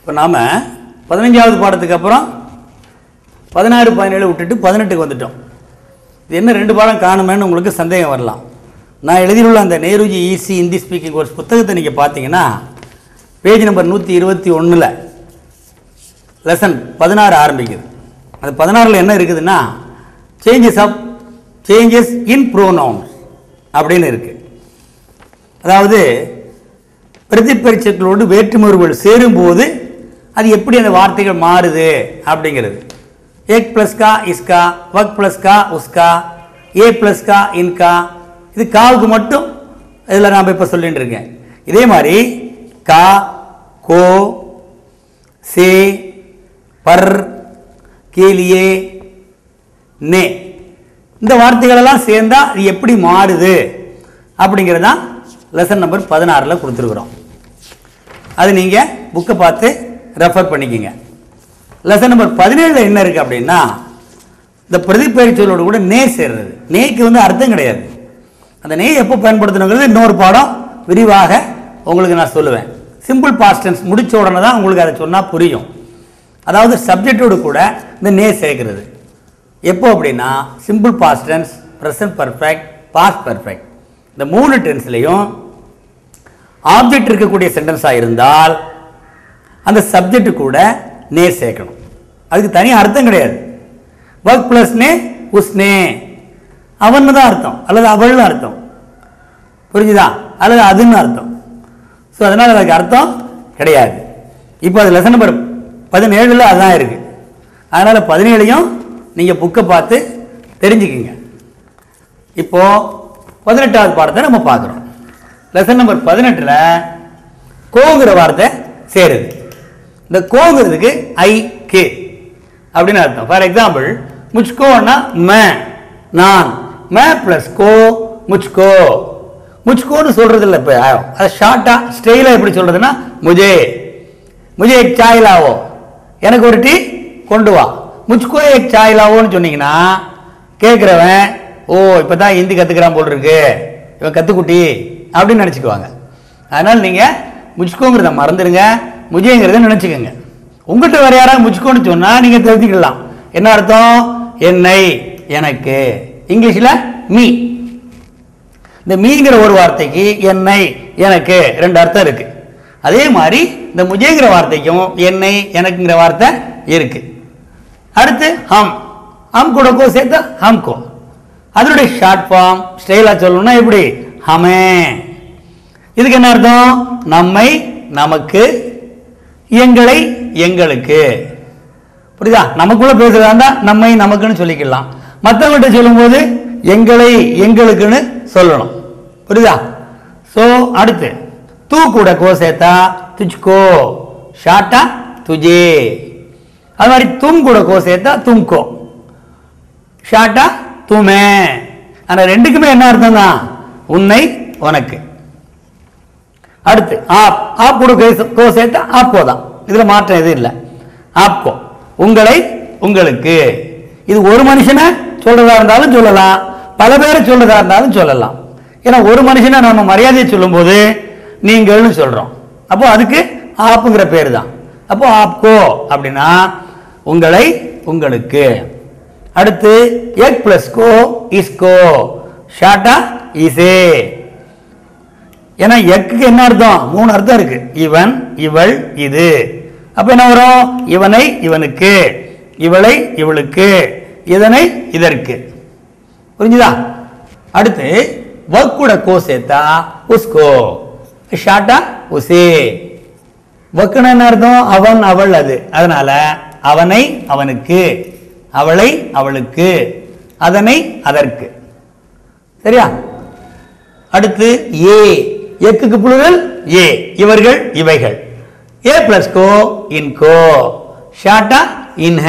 இப்போ நாம் பதினஞ்சாவது பாடத்துக்கு அப்புறம் பதினாறு பதினேழு விட்டுட்டு பதினெட்டுக்கு வந்துட்டோம் இது என்ன ரெண்டு பாடம் காணுமேன்னு உங்களுக்கு சந்தேகம் வரலாம் நான் எழுதியுள்ள அந்த Nehruji easy Hindi speaking course புத்தகத்தை நீங்கள் பார்த்தீங்கன்னா பேஜ் நம்பர் நூற்றி இருபத்தி ஒன்றில் லெசன் பதினாறு ஆரம்பிக்குது அது பதினாறில் என்ன இருக்குதுன்னா changes of changes in pronouns அப்படின்னு இருக்குது அதாவது பிரதிப்பரிச்சங்களோடு வேற்றுமொழிகள் சேரும்போது அது எப்படி அந்த வார்த்தைகள் மாறுது அப்படிங்கிறது ஏக் ப்ளஸ் கா இஸ்கா வக் ப்ளஸ் கா உஸ்கா ஏ ப்ளஸ் கா இன்கா இது காவுக்கு மட்டும் இதில் நான் இப்போ சொல்லிட்டு இருக்கேன் இதே மாதிரி கா கோ சே பர் கேலியே நே இந்த வார்த்தைகளெல்லாம் சேர்ந்தா அது எப்படி மாறுது அப்படிங்கிறது தான் லெசன் நம்பர் பதினாறில் கொடுத்துருக்குறோம் அது நீங்கள் புக்கை பார்த்து ரெஃபர் பண்ணிக்கோங்க லெசன் நம்பர் பதினேழில் என்ன இருக்குது அப்படின்னா இந்த பிரதிப்பெயர்ச்சொல்லோடு கூட நே சேர்றது நேக்கு வந்து அர்த்தம் கிடையாது அந்த நே எப்போ பயன்படுத்தணுங்கிறது இன்னொரு பாடம் விரிவாக உங்களுக்கு நான் சொல்லுவேன் சிம்பிள் பாஸ்டன்ஸ் முடிச்ச உடனே தான் உங்களுக்கு அதை சொன்னால் புரியும் அதாவது சப்ஜெக்டோடு கூட இந்த நே சேர்க்கிறது எப்போ அப்படின்னா simple past tense present perfect past perfect இந்த மூணு டென்ஸ்லையும் ஆப்ஜெக்ட் இருக்கக்கூடிய சென்டென்ஸாக இருந்தால் அந்த சப்ஜெக்ட் கூட நே சேர்க்கணும் அதுக்கு தனி அர்த்தம் கிடையாது ஒர்க் ப்ளஸ் நே உஸ்னே அவன்னு தான் அர்த்தம் அல்லது அவள்னு அர்த்தம் புரிஞ்சுதா அல்லது அதுன்னு அர்த்தம் ஸோ அதனால் அதுக்கு அர்த்தம் கிடையாது இப்போ அது லெசன் நம்பர் பதினேழில் அதுதான் இருக்குது அதனால் பதினேழையும் நீங்கள் புக்கை பார்த்து தெரிஞ்சுக்கிங்க இப்போது பதினெட்டாவது பாடத்தை நம்ம பார்க்குறோம் லெசன் நம்பர் பதினெட்டில் கோங்கிற வார்த்தை சேருது இந்த கோங்கிறதுக்கு ஐ கே அப்படின்னு அர்த்தம் ஃபார் எக்ஸாம்பிள் முச்கோன்னா ம நான் ம ப்ளஸ் கோ முச்கோ முச்கோன்னு சொல்றது இல்லை இப்போ அது ஷார்ட்டாக ஸ்டைலாக எப்படி சொல்றதுன்னா முஜே முஜே எக் சாய் லாவோ எனக்கு ஒரு டீ கொண்டு வா முச்கோ எக் சாய் லாவோன்னு சொன்னீங்கன்னா கேட்குறவன் ஓ இப்போ தான் ஹிந்தி கற்றுக்கிறான் போல் இருக்கு இவன் கத்துக்குட்டி அப்படின்னு நினச்சிக்குவாங்க அதனால் நீங்கள் முச்கோங்கிறத மறந்துடுங்க முஜேங்கிறத நினச்சிக்கோங்க உங்கள்கிட்ட வேற யாராவது முச்சுக்கோன்னு சொன்னால் நீங்கள் தெரிஞ்சுக்கலாம் என்ன அர்த்தம் என்னை எனக்கு இங்கிலீஷில் மீ இந்த மீங்கிற ஒரு வார்த்தைக்கு என்னை எனக்கு ரெண்டு அர்த்தம் இருக்கு அதே மாதிரி இந்த முஜேங்கிற வார்த்தைக்கும் என்னை எனக்குங்கிற வார்த்தை இருக்கு அடுத்து ஹம் ஹம் கூட கோ சேர்த்தா ஹம்கோ அதனுடைய ஷார்ட் ஃபார்ம் ஸ்டைலாக சொல்லணும்னா எப்படி ஹமே இதுக்கு என்ன அர்த்தம் நம்மை நமக்கு எங்களை எங்களுக்கு புரியுதா நமக்குள்ள பேசுறதா இருந்தா நம்மை நமக்குன்னு சொல்லிக்கலாம் மற்றவங்கள்ட்ட சொல்லும்போது எங்களை எங்களுக்குன்னு சொல்லணும் புரியுதா ஸோ அடுத்து தூ கூட கோ சேர்த்தா துச்கோ ஷார்ட்டா துஜே அது மாதிரி தும் கூட கோ சேர்த்தா தும்கோ ஷார்ட்டா துமே ஆனால் ரெண்டுக்குமே என்ன அர்த்தம் தான் உன்னை உனக்கு அடுத்து ஆப் ஆப் கூட கோ- கோ சேர்த்தா ஆப்போ தான் இதுல மாற்றம் எதுவும் இல்லை ஆப்கோ உங்களை உங்களுக்கு இது ஒரு மனுஷனை சொல்றதா இருந்தாலும் சொல்லலாம் பல பேரை சொல்றதா இருந்தாலும் சொல்லலாம் ஏன்னா ஒரு மனுஷனை நம்ம மரியாதையை சொல்லும்போது நீங்கள்னு சொல்றோம் அப்போ அதுக்கு ஆப்புங்கிற பேர் தான் அப்போ ஆப்கோ அப்படின்னா உங்களை உங்களுக்கு அடுத்து எக் பிளஸ் கோ இஸ்கோ ஷார்ட்டா இசே ஏன்னா எக்குக்கு என்ன அர்த்தம் மூணு அர்த்தம் இருக்கு இவன் இவள் இது அப்ப என்ன வரும் இவனை இவனுக்கு இவளை இவளுக்கு இதனை இதற்கு புரிஞ்சுதா அடுத்து வக் கூட கோ சேர்த்தா உஸ்கோ ஷார்ட்டா உசே வக்குன்னு என்ன அர்த்தம் அவன் அவள் அது அதனால அவனை அவனுக்கு அவளை அவளுக்கு அதனை அதற்கு சரியா அடுத்து ஏ எக்குக்கு புழுதல் ஏ இவர்கள் இவைகள் ஏ பிளஸ் கோ இன்கோ ஷார்ட்டா இன்ஹ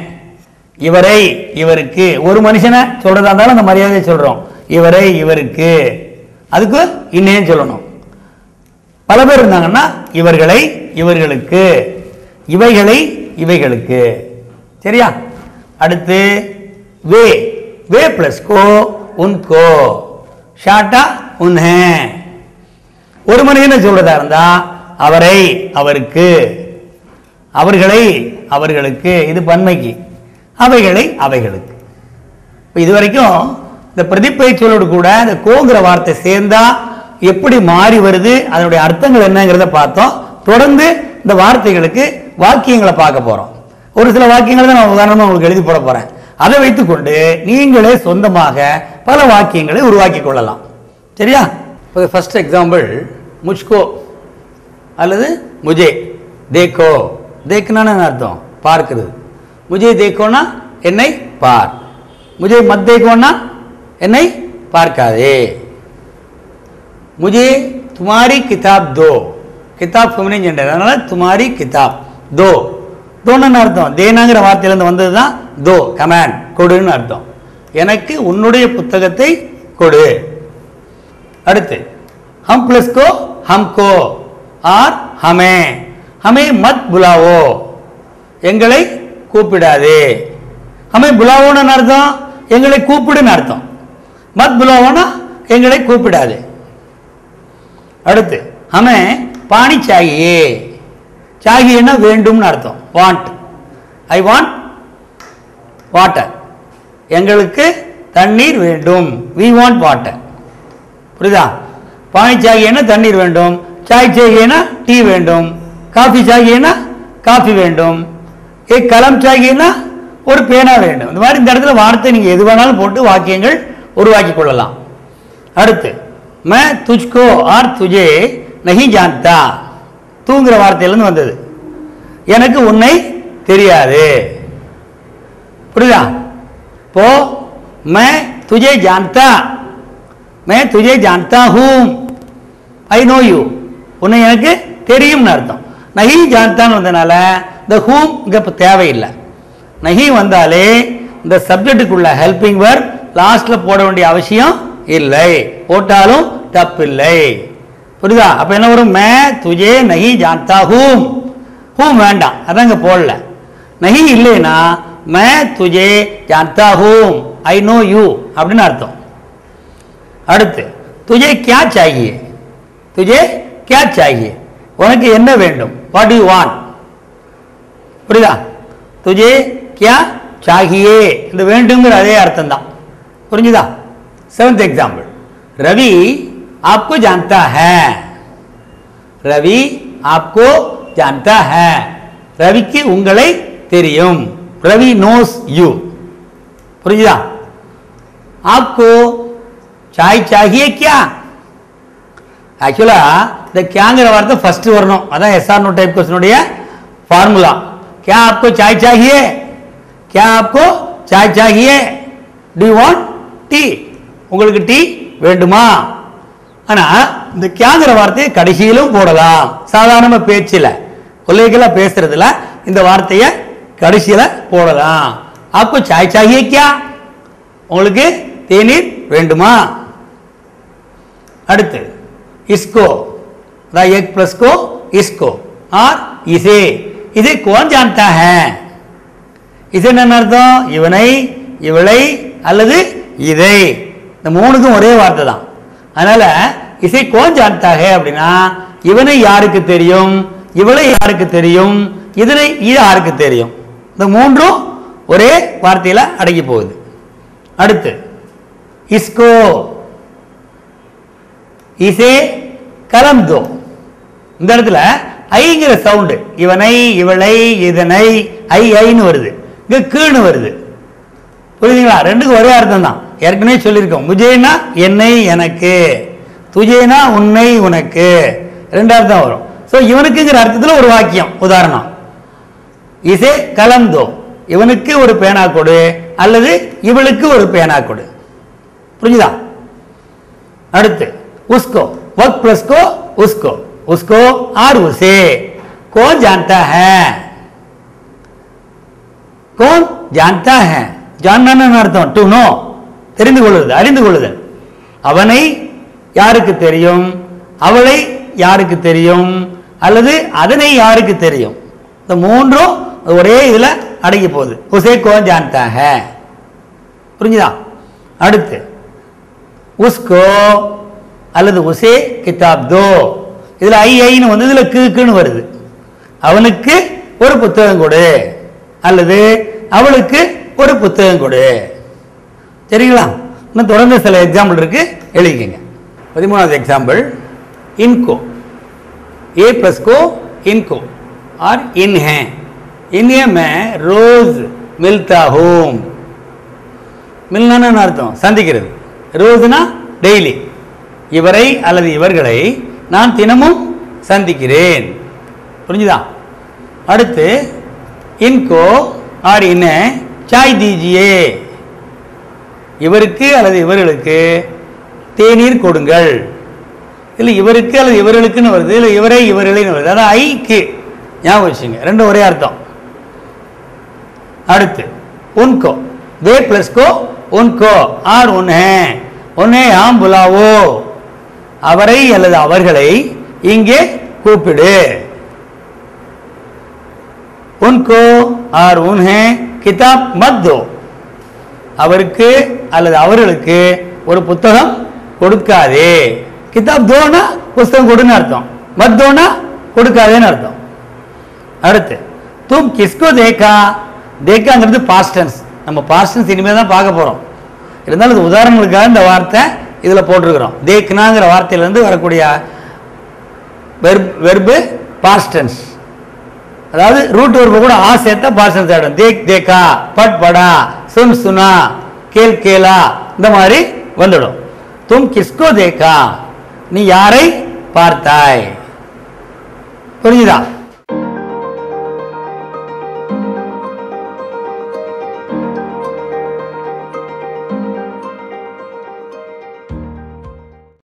இவரை இவருக்கு ஒரு மனுஷனை சொல்றதா இருந்தாலும் அந்த மரியாதையை சொல்றோம் இவரை இவருக்கு அதுக்கு இன்னேன்னு சொல்லணும் பல பேர் இருந்தாங்கன்னா இவர்களை இவர்களுக்கு இவைகளை இவைகளுக்கு சரியா அடுத்து வே வே பிளஸ் கோ உன்கோ ஷார்ட்டா உன்ஹே ஒரு மனிதனை சொல்றதா இருந்தா அவரை அவருக்கு அவர்களை அவர்களுக்கு இது பன்மைக்கு அவைகளை அவைகளுக்கு இப்போ இது வரைக்கும் இந்த பிரதிப்பெயர்ச்சொல்லோடு கூட இந்த கோங்கிற வார்த்தை சேர்ந்தா எப்படி மாறி வருது அதனுடைய அர்த்தங்கள் என்னங்கிறத பார்த்தோம் தொடர்ந்து இந்த வார்த்தைகளுக்கு வாக்கியங்களை பார்க்க போறோம் ஒரு சில வாக்கியங்களை தான் நான் உதாரணமா உங்களுக்கு எழுதி போட போறேன் அதை வைத்துக்கொண்டு நீங்களே சொந்தமாக பல வாக்கியங்களை உருவாக்கி கொள்ளலாம் சரியா இப்போ ஃபர்ஸ்ட் எக்ஸாம்பிள் முச்கோ அல்லது முஜே தேக்கோ தேக்குனான்னு என்ன அர்த்தம் பார்க்கிறது முஜே தேக்கோனா என்னை பார் முஜே மத் தேக்கோனா என்னை பார்க்காதே முஜே துமாரி கிதாப் தோ கிதாப் ஃபெமினின் ஜெண்டர் அதனால துமாரி கிதாப் தோ தோன்னு அர்த்தம் தேனாங்கிற வார்த்தையிலேருந்து வந்தது தான் தோ கமாண்ட் கொடுன்னு அர்த்தம் எனக்கு உன்னுடைய புத்தகத்தை கொடு அடுத்து हम प्लस को हमको और हमें हमें मत बुलाओ எங்களை கூப்பிடாதே हमें बुलाओன்னு அர்த்தம் எங்களை கூப்பிடுன்னு அர்த்தம் மத் புலாவோனா எங்களை கூப்பிடாதே அடுத்து हमें பாணி சாகியே சாகியன்னா வேண்டும்னு அர்த்தம் வாண்ட் ஐ வாண்ட் வாட்டர் எங்களுக்கு தண்ணீர் வேண்டும் வி வாண்ட் வாட்டர் புரியுதா பானி சாகியனா தண்ணீர் வேண்டும் சாய் சாகியனா டீ வேண்டும் காஃபி சாகியனா காஃபி வேண்டும் ஏ கலம் சாகியனா ஒரு பேனா வேண்டும் இந்த மாதிரி இந்த இடத்துல வார்த்தை நீங்கள் எது வேணாலும் போட்டு வாக்கியங்கள் உருவாக்கி கொள்ளலாம் அடுத்து मैं तुझको और तुझे नहीं जानता தூங்குற வார்த்தையிலேருந்து வந்தது எனக்கு உன்னை தெரியாது புரியுதா இப்போ मैं तुझे जानता मैं तुझे जानता हूँ ஐ நோ யூ உன்னை எனக்கு தெரியும்னு அர்த்தம் நகி ஜான்தான்னு வந்தனால இந்த ஹூம் இங்கே இப்போ தேவையில்லை நகி வந்தாலே இந்த சப்ஜெக்டுக்குள்ள ஹெல்பிங் வேர் லாஸ்ட்ல போட வேண்டிய அவசியம் இல்லை போட்டாலும் தப்பில்லை புரியுதா அப்ப என்ன வரும் மே துஜே நகி ஜான்தா ஹூம் ஹூம் வேண்டாம் அதான் இங்க போடல நகி இல்லைன்னா மே துஜே ஜான்தா ஹூம் ஐ நோ யூ அப்படின்னு அர்த்தம் அடுத்து துஜே கியா சாகியே துஜே கியா சாகியே உனக்கு என்ன வேண்டும் வாட் யூ வாண்ட் புரியுதா துஜே கியா சாகியே இந்த வேண்டுங்கிற அதே அர்த்தம் தான் புரிஞ்சுதா செவன்த் எக்ஸாம்பிள் रवि आपको जानता है ரவி आपको जानता है ரவிக்கு உங்களை தெரியும் ரவி நோஸ் யூ புரிஞ்சுதா आपको चाय चाहिए क्या ஆக்சுவலா இந்த கேங்கிற வார்த்தை ஃபர்ஸ்ட் வரணும் அதான் எஸ்ஆர் நோ டைப் கொஸ்டினுடைய ஃபார்முலா क्या आपको चाय चाहिए क्या आपको चाय चाहिए do you want டீ உங்களுக்கு டீ வேண்டுமா ஆனா இந்த கியாங்கிற வார்த்தையை கடைசியிலும் போடலாம் சாதாரண பேச்சில் கொள்ளைகளா பேசுறதுல இந்த வார்த்தையை கடைசியில போடலாம் आपको चाय चाहिए क्या உங்களுக்கு தேநீர் வேண்டுமா அடுத்து इसको द एक प्लस को इसको और इसे इसे कौन जानता है இது என்ன அர்த்தம் இவனை இவளை அல்லது இதை இந்த மூணுக்கும் ஒரே வார்த்தை தான் அதனால இசை கோன் ஜான்தாக அப்படின்னா இவனை யாருக்கு தெரியும் இவளை யாருக்கு தெரியும் இதனை இது யாருக்கு தெரியும் இந்த மூன்றும் ஒரே வார்த்தையில அடங்கி போகுது அடுத்து இஸ்கோ இசே கலம் தோ இந்த இடத்துல ஐங்கிற சவுண்டு இவனை இவளை இதனை ஐ ஐன்னு வருது இங்க கீழ்னு வருது புரியுதுங்களா ரெண்டுக்கும் ஒரே அர்த்தம் தான் ஏற்கனவே சொல்லியிருக்கோம் முஜேனா என்னை எனக்கு துஜேனா உன்னை உனக்கு ரெண்டு அர்த்தம் வரும் ஸோ இவனுக்குங்கிற அர்த்தத்தில் ஒரு வாக்கியம் உதாரணம் இசே கலந்தோ இவனுக்கு ஒரு பேனா கொடு அல்லது இவளுக்கு ஒரு பேனா கொடு புரிஞ்சுதா அடுத்து उसको वर्क प्लस को उसको उसको और उसे कौन जानता है कौन जानता है जानना அர்த்தம் டு நோ தெரிந்து கொள்ளுதல் அறிந்து கொள்ளுதல் அவனை யாருக்கு தெரியும் அவளை யாருக்கு தெரியும் அல்லது அதனை யாருக்கு தெரியும் இந்த மூன்றும் ஒரே இதுல அடங்கி போகுது உசே கோன் ஜான்தா ஹே புரிஞ்சுதா அடுத்து உஸ்கோ அல்லது உசே கிதாப் தோ இதுல ஐ ஐன்னு வந்து இதுல கிக்குன்னு வருது அவனுக்கு ஒரு புத்தகம் கொடு அல்லது அவளுக்கு ஒரு புத்தகம் கொடு சரிங்களா இன்னும் தொடர்ந்து சில எக்ஸாம்பிள் இருக்கு எழுதிக்கங்க பதிமூணாவது எக்ஸாம்பிள் இன்கோ ए प्लस को इनको और इन है इन्हें मैं रोज मिलता हूँ மில்னான்னு அர்த்தம் சந்திக்கிறது ரோஸ்னா டெய்லி இவரை அல்லது இவர்களை நான் தினமும் சந்திக்கிறேன் புரிஞ்சுதா அடுத்து இன்கோ ஆர் இன்ன சாய் தீஜியே இவருக்கு அல்லது இவர்களுக்கு தேநீர் கொடுங்கள் இல்லை இவருக்கு அல்லது இவர்களுக்குன்னு வருது இல்லை இவரை இவர்களைன்னு வருது அதான் ஐக்கு ஞாபகம் வச்சுங்க ரெண்டும் ஒரே அர்த்தம் அடுத்து உன்கோ வே प्लस को उनको ஆர் உன்ஹே உன்னை ஆம் புலாவோ அவரை அல்லது அவர்களை இங்கே கூப்பிடு உன்கோ ஆர் உன்ஹே கிதாப் மத் தோ அவருக்கு அல்லது அவர்களுக்கு ஒரு புத்தகம் கொடுக்காதே கிதாப் தோனா புஸ்தகம் கொடுன்னு அர்த்தம் மத் தோனா கொடுக்காதேன்னு அர்த்தம் அடுத்து தும் கிஸ்கோ தேக்கா தேக்காங்கிறது பாஸ்டன்ஸ் நம்ம பாஸ்டன்ஸ் இனிமேல் தான் பார்க்க போகிறோம் இருந்தாலும் இது உதாரணங்களுக்காக இந்த வார்த்தை இதில் போட்டிருக்கிறோம் தேக்னாங்கிற வார்த்தையிலேருந்து வரக்கூடிய வெர்ப் வெர்பு பாஸ்டன்ஸ் அதாவது ரூட் வெர்பு கூட ஆ சேர்த்தா பாஸ்டன்ஸ் ஆகிடும் தேக் தேக்கா பட் படா சுன் சுனா கேல் கேலா இந்த மாதிரி வந்துடும் தும் கிஸ்கோ தேக்கா நீ யாரை பார்த்தாய் புரியுதா